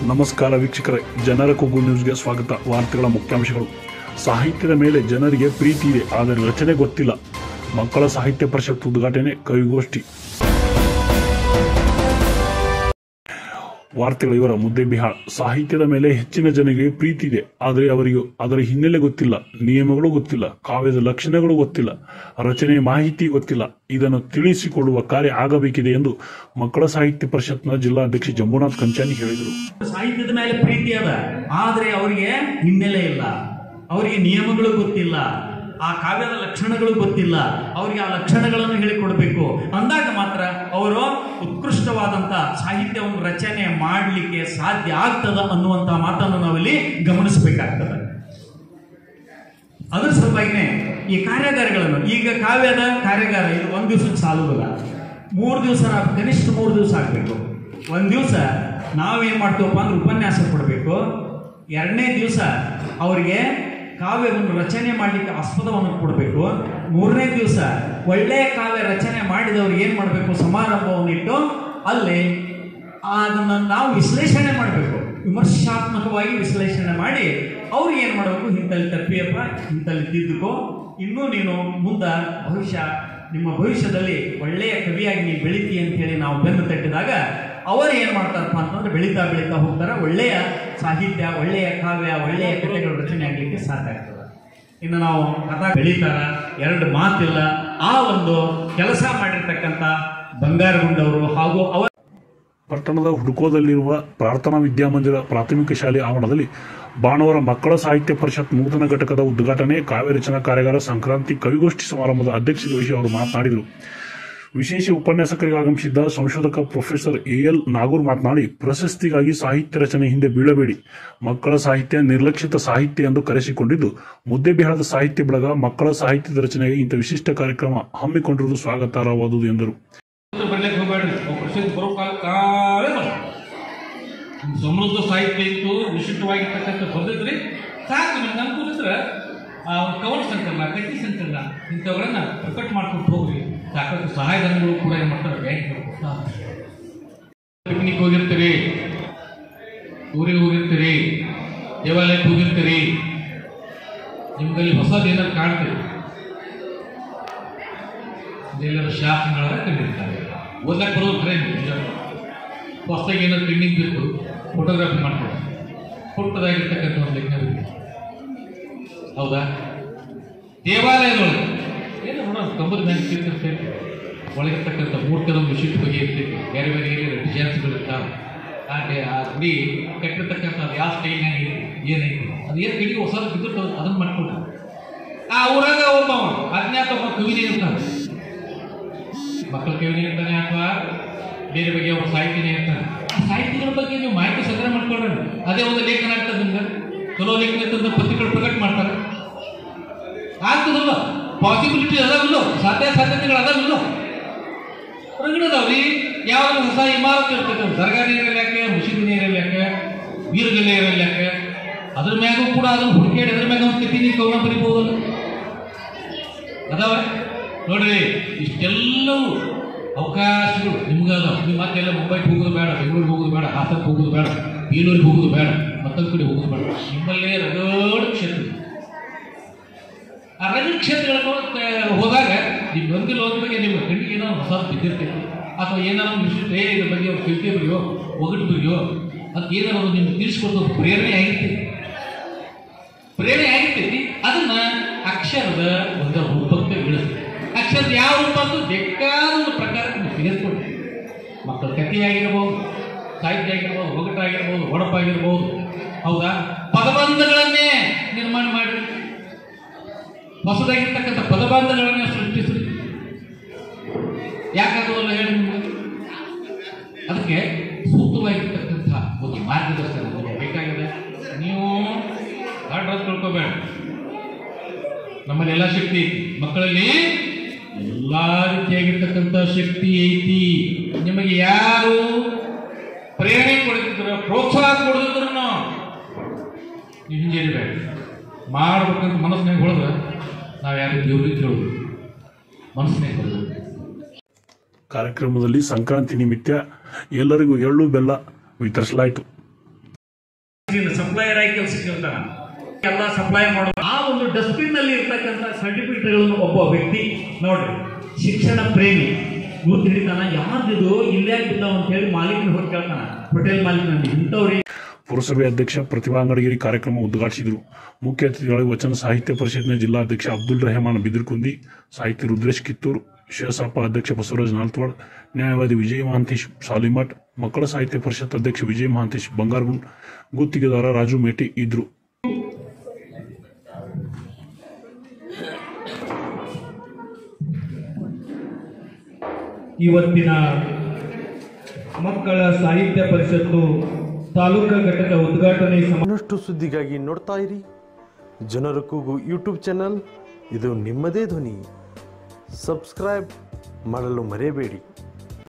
ನಮಸ್ಕಾರ ವೀಕ್ಷಕರೇ ಜನರ ಕೂಗು ನ್ಯೂಸ್ಗೆ ಸ್ವಾಗತ ವಾರ್ತೆಗಳ ಮುಖ್ಯಾಂಶಗಳು ಸಾಹಿತ್ಯದ ಮೇಲೆ ಜನರಿಗೆ ಪ್ರೀತಿ ಇದೆ ಆದರೆ ರಚನೆ ಗೊತ್ತಿಲ್ಲ ಮಕ್ಕಳ ಸಾಹಿತ್ಯ ಪರಿಷತ್ ಉದ್ಘಾಟನೆ ಕವಿಗೋಷ್ಠಿ ವಾರ್ತೆಗಳ ಇವರ ಮುದ್ದೆ ಬಿಹಾಳ ಸಾಹಿತ್ಯದ ಮೇಲೆ ಹೆಚ್ಚಿನ ಜನರಿಗೆ ಪ್ರೀತಿ ಇದೆ ಆದರೆ ಅವರಿಗೆ ಅದರ ಹಿನ್ನೆಲೆ ಗೊತ್ತಿಲ್ಲ ನಿಯಮಗಳು ಗೊತ್ತಿಲ್ಲ ಕಾವ್ಯದ ಲಕ್ಷಣಗಳು ಗೊತ್ತಿಲ್ಲ ರಚನೆಯ ಮಾಹಿತಿ ಗೊತ್ತಿಲ್ಲ ಇದನ್ನು ತಿಳಿಸಿಕೊಡುವ ಕಾರ್ಯ ಆಗಬೇಕಿದೆ ಎಂದು ಮಕ್ಕಳ ಸಾಹಿತ್ಯ ಪರಿಷತ್ನ ಜಿಲ್ಲಾಧ್ಯಕ್ಷ ಜಂಬುನಾಥ್ ಕಂಚಾನಿ ಹೇಳಿದರು ಸಾಹಿತ್ಯದ ಮೇಲೆ ಪ್ರೀತಿ ಅದ ಆದ್ರೆ ಅವರಿಗೆ ಹಿನ್ನೆಲೆ ಇಲ್ಲ ಅವರಿಗೆ ನಿಯಮಗಳು ಗೊತ್ತಿಲ್ಲ ಆ ಕಾವ್ಯದ ಲಕ್ಷಣಗಳು ಗೊತ್ತಿಲ್ಲ ಅವರಿಗೆ ಆ ಲಕ್ಷಣಗಳನ್ನು ಹೇಳಿಕೊಡ್ಬೇಕು ಅಂದಾಗ ಮಾತ್ರ ಅವರು ಉತ್ಕೃಷ್ಟವಾದಂತ ಸಾಹಿತ್ಯವನ್ನು ರಚನೆ ಮಾಡಲಿಕ್ಕೆ ಸಾಧ್ಯ ಆಗ್ತದ ಅನ್ನುವಂತ ಮಾತನ್ನು ನಾವಿಲ್ಲಿ ಗಮನಿಸಬೇಕಾಗ್ತದೆ ಅದ್ರ ಸಲುವಾಗಿನೇ ಈ ಕಾರ್ಯಾಗಾರಗಳನ್ನು ಈಗ ಕಾವ್ಯದ ಕಾರ್ಯಾಗಾರ ಇದು ಒಂದು ದಿವಸಕ್ಕೆ ಸಾಲುದಿಲ್ಲ ಮೂರು ದಿವಸ ಕನಿಷ್ಠ ಮೂರು ದಿವಸ ಆಗಬೇಕು ಒಂದು ದಿವಸ ನಾವೇನು ಮಾಡ್ತೀವಪ್ಪ ಅಂದ್ರೆ ಉಪನ್ಯಾಸ ಕೊಡಬೇಕು ಎರಡನೇ ದಿವಸ ಅವರಿಗೆ ಕಾವ್ಯವನ್ನು ರಚನೆ ಮಾಡಲಿಕ್ಕೆ ಆಸ್ಪದವನ್ನು ಕೊಡಬೇಕು ಮೂರನೇ ದಿವಸ ಒಳ್ಳೆಯ ಕಾವ್ಯ ರಚನೆ ಮಾಡಿದವ್ರು ಏನು ಮಾಡಬೇಕು ಸಮಾರಂಭವನ್ನು ಇಟ್ಟು ಅಲ್ಲಿ ಅದನ್ನು ನಾವು ವಿಶ್ಲೇಷಣೆ ಮಾಡಬೇಕು ವಿಮರ್ಶಾತ್ಮಕವಾಗಿ ವಿಶ್ಲೇಷಣೆ ಮಾಡಿ ಅವ್ರು ಏನು ಮಾಡಬೇಕು ಇಂಥಲ್ಲಿ ತಪ್ಪಿಯಪ್ಪ ಇಂಥಲ್ಲಿ ತಿದ್ದುಕೋ ಇನ್ನೂ ನೀನು ಮುಂದೆ ಭವಿಷ್ಯ ನಿಮ್ಮ ಭವಿಷ್ಯದಲ್ಲಿ ಒಳ್ಳೆಯ ಕವಿಯಾಗಿ ನೀವು ಬೆಳಿತಿ ಅಂತ ಹೇಳಿ ನಾವು ಬೆನ್ನು ತಟ್ಟಿದಾಗ ಅವರು ಏನು ಮಾಡ್ತಾರಪ್ಪ ಅಂತಂದ್ರೆ ಬೆಳೀತಾ ಬೆಳೀತಾ ಹೋಗ್ತಾರೆ ಒಳ್ಳೆಯ ಸಾಹಿತ್ಯ ಒಳ್ಳೆಯ ಕಾವ್ಯ ಒಳ್ಳೆಯ ಕಥೆಗಳು ರಚನೆ ಆಗಲಿಕ್ಕೆ ಸಾಧ್ಯ ಆಗ್ತದೆ ಇನ್ನು ನಾವು ಕಥಾ ಬೆಳೀತಾರ ಎರಡು ಮಾತಿಲ್ಲ ಆ ಒಂದು ಕೆಲಸ ಮಾಡಿರ್ತಕ್ಕಂಥ ಬಂಗಾರಗುಂಡವರು ಹಾಗೂ ಅವರ ಪಟ್ಟಣದ ಹುಡುಕೋದಲ್ಲಿರುವ ಪ್ರಾರ್ಥನಾ ವಿದ್ಯಾಮಂದಿರ ಪ್ರಾಥಮಿಕ ಶಾಲೆ ಆವರಣದಲ್ಲಿ ಭಾನುವಾರ ಮಕ್ಕಳ ಸಾಹಿತ್ಯ ಪರಿಷತ್ ನೂತನ ಘಟಕದ ಉದ್ಘಾಟನೆ ಕಾವ್ಯ ರಚನಾ ಕಾರ್ಯಾಗಾರ ಸಂಕ್ರಾಂತಿ ಕವಿಗೋಷ್ಠಿ ಸಮಾರಂಭದ ಅಧ್ಯಕ್ಷತೆ ವಹಿಸಿ ಅವರು ಮಾತನಾಡಿದರು ವಿಶೇಷ ಉಪನ್ಯಾಸಕರಿಗೆ ಆಗಮಿಸಿದ್ದ ಸಂಶೋಧಕ ಪ್ರೊಫೆಸರ್ ಎಎಲ್ ನಾಗೂರ್ ಮಾತನಾಡಿ ಪ್ರಶಸ್ತಿಗಾಗಿ ಸಾಹಿತ್ಯ ರಚನೆ ಹಿಂದೆ ಬೀಳಬೇಡಿ ಮಕ್ಕಳ ಸಾಹಿತ್ಯ ನಿರ್ಲಕ್ಷಿತ ಸಾಹಿತ್ಯ ಎಂದು ಕರೆಸಿಕೊಂಡಿದ್ದು ಮುದ್ದೆಬಿಹಾರದ ಸಾಹಿತ್ಯ ಬಳಗ ಮಕ್ಕಳ ಸಾಹಿತ್ಯದ ರಚನೆಗೆ ಇಂಥ ವಿಶಿಷ್ಟ ಕಾರ್ಯಕ್ರಮ ಹಮ್ಮಿಕೊಂಡಿರುವುದು ಸ್ವಾಗತಾರ್ಹವಾದುದು ಎಂದರು ಬರ್ಲಿಕ್ಕೆ ಹೋಗ್ಬೇಡ್ರಿ ಅವು ಪ್ರಸಿದ್ಧ ಬರೋ ಕಾಲ ಕಾಲೇ ಬರ ಸಮೃದ್ಧ ಸಾಹಿತ್ಯ ಇತ್ತು ವಿಶಿಷ್ಟವಾಗಿರ್ತಕ್ಕಂಥ ಬರ್ದಿದ್ರಿ ಸಾಕು ನಿಮ್ಗೆ ಅನುಕೂಲ ಇದ್ರೆ ಆ ಕವನ ಸಂಕಲನ ಕಟ್ಟಿ ಸಂಕಲನ ಇಂಥವುಗಳನ್ನ ಪ್ರಕಟ ಮಾಡ್ಕೊಂಡು ಹೋಗ್ರಿ ಸಾಕಷ್ಟು ಸಹಾಯಧನಗಳು ಕೂಡ ಏನು ಮಾಡ್ತಾರೆ ಬ್ಯಾಂಕ್ ಪಿಕ್ನಿಕ್ ಹೋಗಿರ್ತೀರಿ ಊರಿಗೆ ಹೋಗಿರ್ತೀರಿ ದೇವಾಲಯಕ್ಕೆ ಹೋಗಿರ್ತೀರಿ ನಿಮ್ಗಲ್ಲಿ ಹೊಸದು ಏನಾದ್ರು ಕಾಣ್ತೀರಿ ಎಲ್ಲರ ಶಾಸನಗಳ ಕಂಡಿರ್ತಾರೆ ಓದಕ್ಕೆ ಬರೋದು ಖರೆ ಹೊಸದಾಗಿ ಏನಾದ್ರು ಟ್ರೈನಿಂಗ್ ಬೇಕು ಫೋಟೋಗ್ರಫಿ ಮಾಡ್ತಾರೆ ಪುಟ್ಟದಾಗಿರ್ತಕ್ಕಂಥ ಒಂದು ಲೆಕ್ಕ ಬೇಕು ಹೌದಾ ದೇವಾಲಯದೊಳಗೆ ಏನು ನೋಡೋಣ ಕಂಬದ ಮೇಲೆ ಕಿತ್ತಿರ್ತೈತಿ ಒಳಗಿರ್ತಕ್ಕಂಥ ಮೂರ್ತಿಗಳ ವಿಶಿಷ್ಟ ಬಗ್ಗೆ ಇರ್ತೈತಿ ಬೇರೆ ಬೇರೆ ಏನೇನು ಡಿಸೈನ್ಸ್ಗಳು ಇರ್ತಾವೆ ಆ ಡೆ- ಆ ಗುಡಿ ಕಟ್ಟಿರ್ತಕ್ಕಂಥ ಅದು ಯಾವ ಸ್ಟೈಲ್ನಾಗ ಏನೈತಿ ಅದು ಏನು ಗಡಿ ಹೊಸದು ಬಿದ್ದಿರ್ತದೆ ಅದನ್ನು ಮಾಡ್ಕೊಳ್ರಿ ಆ ಊರಾಗ ಒಬ್ಬ ಅಜ್ಞಾತ ಒಬ್ಬ ಕವಿನೇ ಇರ್ತಾನೆ ಮಕ್ಕಳ ಕವಿನೇ ಇರ್ತಾನೆ ಅಥವಾ ಬೇರೆ ಬಗ್ಗೆ ಒಬ್ಬ ಸಾಹಿತ್ಯನೇ ಇರ್ತಾನೆ ಆ ಸಾಹಿತ್ಯಗಳ ಬಗ್ಗೆ ನೀವು ಮಾಹಿತಿ ಸಂಗ್ರಹ ಮಾಡ್ಕೊಳ್ರಿ ಅದೇ ಒಂದು ಲೇಖನ ಆಗ್ತದೆ ನಿಮ್ಗೆ ಚಲೋ ಲೇಖನ ಇರ್ತಂದ್ರೆ ಪತ್ರಿಕೆಗಳು ಪ್ರಕಟ ಮಾಡ್ತಾರೆ ಆಗ್ತದಲ್ಲ ಪಾಸಿಬಿಲಿಟಿ ಅದಾವಿಲ್ಲೋ ಸಾಧ್ಯ ಸಾಧ್ಯತೆಗಳು ಅದಾವಿಲ್ಲೋ ರಗಡದಾವ್ರಿ ಯಾವ್ದಾದ್ರು ಹೊಸ ಇಮಾರತ್ ಇರ್ತೈತೆ ಸರ್ಕಾರಿ ಇರಲ್ಯಾಕೆ ಮುಷಿದಿನ ಇರಲ್ಯಾಕೆ ವೀರಗಲ್ಲೆ ಇರಲ್ಯಾಕೆ ಅದ್ರ ಮ್ಯಾಗೂ ಕೂಡ ಅದನ್ನು ಹುಡುಕಾಡಿ ಅದ್ರ ಮ್ಯಾಗ ಒಂದು ಕೃತಿ ನೀವು ಕವನ ಬರಿಬಹುದಲ್ಲ ಅದಾವ ನೋಡ್ರಿ ಇಷ್ಟೆಲ್ಲವೂ ಅವಕಾಶಗಳು ನಿಮ್ಗೆ ಅದಾವ ನೀವು ಮತ್ತೆಲ್ಲ ಮುಂಬೈಗೆ ಹೋಗೋದು ಬೇಡ ಬೆಂಗಳೂರಿಗೆ ಹೋಗೋದು ಬೇಡ ಹಾಸನಕ್ಕೆ ಹೋಗೋದು ಬೇಡ ಬೇಲೂರಿಗೆ ಹೋಗೋದು ಬೇಡ ಮತ್ತೊಂದು ಕಡೆ ಹೋಗೋದು ಬೇಡ ನಿಮ್ಮಲ್ಲೇ ರಗಡ ಕ್ಷೇತ್ರ ಇದೆ. ಆ ರಗಡ ಕ್ಷೇತ್ರಗಳನ್ನು ತ- ಹೋದಾಗ ನೀವು ಒಂದಿಲ್ಲ ಒಂದ್ ಬಗ್ಗೆ ನಿಮ್ಮ ಕಣ್ಣಿಗೆ ಏನೋ ಹೊಸ ಬಿದ್ದಿರ್ತೈತಿ ಅಥವಾ ಏನಾದ್ರು ಒಂದು ವಿಶಿಷ್ಟ ಏ ಇದ್ರ ಬಗ್ಗೆ ಒಂದು ಕವಿತೆ ಬರೆಯೋ ಒಗಟು ಬರೆಯೋ ಅಂತ ಏನಾದ್ರು ಒಂದು ನಿಮ್ಗೆ ತಿಳಿಸ್ಕೊಡೋದು ಪ್ರೇರಣೆ ಆಗಿರ್ತೈತಿ ಪ್ರೇರಣೆ ಆಗಿರ್ತೈತಿ ಅದನ್ನ ಅಕ್ಷರದ ಒಂದು ರೂಪಕ್ಕೆ ಇಳಿಸ್ತೈತಿ ಅಕ್ಷರದ ಯಾವ ರೂಪ ಅಂತ ಬೇಕಾದ ಒಂದು ಪ್ರಕಾರಕ್ಕೆ ನೀವು ತೆಗೆದುಕೊಡ್ರಿ ಮಕ್ಕಳ ಕಥೆ ಆಗಿರ್ಬೋದು ಸಾಹಿತ್ಯ ಆಗಿರ್ಬೋದು ಒಗಟಾಗಿರ್ಬೋದು ಒಡಪಾಗಿರ್ಬೋದು ಹೌದಾ ಪದಬಂಧಗಳನ್ನೇ ನಿರ್ಮಾಣ ಮಾಡಿರಿ ಹೊಸದಾಗಿರ್ತಕ್ಕಂಥ ಪದಬಂಧಗಳನ್ನೇ ಸೃಷ್ಟಿಸ್ರಿ ಯಾಕಾಗೋಲ್ಲ ಹೇಳಿ ನಿಮ್ಗೆ ಅದಕ್ಕೆ ಸೂಕ್ತವಾಗಿರ್ತಕ್ಕಂಥ ಒಂದು ಮಾರ್ಗದರ್ಶನ ನಿಮಗೆ ಬೇಕಾಗಿದೆ ನೀವು ದೊಡ್ಡ ತಿಳ್ಕೊಬೇಡ ನಮ್ಮಲ್ಲಿ ಎಲ್ಲ ಶಕ್ತಿ ಐತಿ ಮಕ್ಕಳಲ್ಲಿ ಎಲ್ಲಾ ರೀತಿಯಾಗಿರ್ತಕ್ಕಂಥ ಶಕ್ತಿ ಐತಿ ನಿಮಗೆ ಯಾರು ಪ್ರೇರಣೆ ಕೊಡ್ತಿದ್ರು ಪ್ರೋತ್ಸಾಹ ಕೊಡ್ತಿದ್ರು ನೀವು ಹಿಂಜರಿಬೇಡ ಮಾಡ್ಬೇಕಂತ ಮನಸ್ಸಿನಾಗ ಹೊಡೆದ್ರೆ ನಾವು ಯಾರು ದೇವ್ರಿಗೆ ಕೇಳೋದು ಮನಸ್ಸಿನಾಗ ಹೊಡೆದು ಕಾರ್ಯಕ್ರಮದಲ್ಲಿ ಸಂಕ್ರಾಂತಿ ನಿಮಿತ್ತ ಎಲ್ಲರಿಗೂ ಎಳ್ಳು ಬೆಲ್ಲ ವಿತರಿಸಲಾಯಿತು ಸಪ್ಲೈಯರ್ ಆಗಿ ಕೆಲಸಕ್ಕೆ ಇರ್ತಾನ ಎಲ್ಲ ಸಪ್ಲೈ ಮಾಡೋ ಆ ಒಂದು ಡಸ್ಟ್ಬಿನ್ ನಲ್ಲಿ ಇರ್ತಕ್ಕಂಥ ಸರ್ಟಿಫಿಕೇಟ್ಗಳನ್ನು ಒಬ್ಬ ವ್ಯಕ್ತಿ ನೋಡ್ರಿ ಶಿಕ್ಷಣ ಪ್ರೇಮಿ ಗುರುತು ಹಿಡಿತಾನ ಯಾರ್ದಿದು ಇಲ್ಲೇ ಬಿದ್ದಾವ ಅಂತ ಹೇಳಿ ಮಾಲೀಕರು ಹೋಗಿ ಕೇಳ್ತಾನ ಹೋಟೆಲ್ ಮಾಲೀಕನಲ್ಲಿ ಇಂಥವ್ರಿಗೆ ಪುರಸಭೆ ಅಧ್ಯಕ್ಷ ಪ್ರತಿಭಾ ಅಂಗಡಿಗೇರಿ ಕಾರ್ಯಕ್ರಮ ಉದ್ಘಾಟಿಸಿದರು ಮುಖ್ಯ ಅತಿಥಿಗಳಾಗಿ ವಚನ ಸಾಹಿತ್ಯ ಪರಿಷತ್ನ ಜಿಲ್ಲಾಧ್ಯಕ್ಷ ಅಬ್ದುಲ್ ರೆಹಮಾನ್ ಬಿದಿರ್ಕುಂದಿ ಸಾಹಿತಿ ರುದ್ರೇಶ್ ಕಿತ್ತೂರು ಶಿವಸಪ್ಪ ಅಧ್ಯಕ್ಷ ಬಸವರಾಜ್ ನಾಲ್ತ್ವಾಡ್ ನ್ಯಾಯವಾದಿ ವಿಜಯ ಮಹಾಂತೇಶ್ ಸಾಲಿಮಠ್ ಮಕ್ಕಳ ಸಾಹಿತ್ಯ ಪರಿಷತ್ ಅಧ್ಯಕ್ಷ ವಿಜಯ ಮಹಾಂತೇಶ್ ಬಂಗಾರಗುಂಡ್ ಗುತ್ತಿಗೆದಾರ ರಾಜು ಮೇಟಿ ಇದ್ರು ಇವತ್ತಿನ ಮಕ್ಕಳ ಸಾಹಿತ್ಯ ಪರಿಷತ್ತು ತಾಲೂಕಾ ಘಟಕ ಉದ್ಘಾಟನೆ ಸಮ ಇನ್ನಷ್ಟು ಸುದ್ದಿಗಾಗಿ ನೋಡ್ತಾ ಇರಿ ಜನರ ಕೂಗು ಯೂಟ್ಯೂಬ್ ಚಾನಲ್ ಇದು ನಿಮ್ಮದೇ ಧ್ವನಿ ಸಬ್ಸ್ಕ್ರೈಬ್ ಮಾಡಲು ಮರೆಯಬೇಡಿ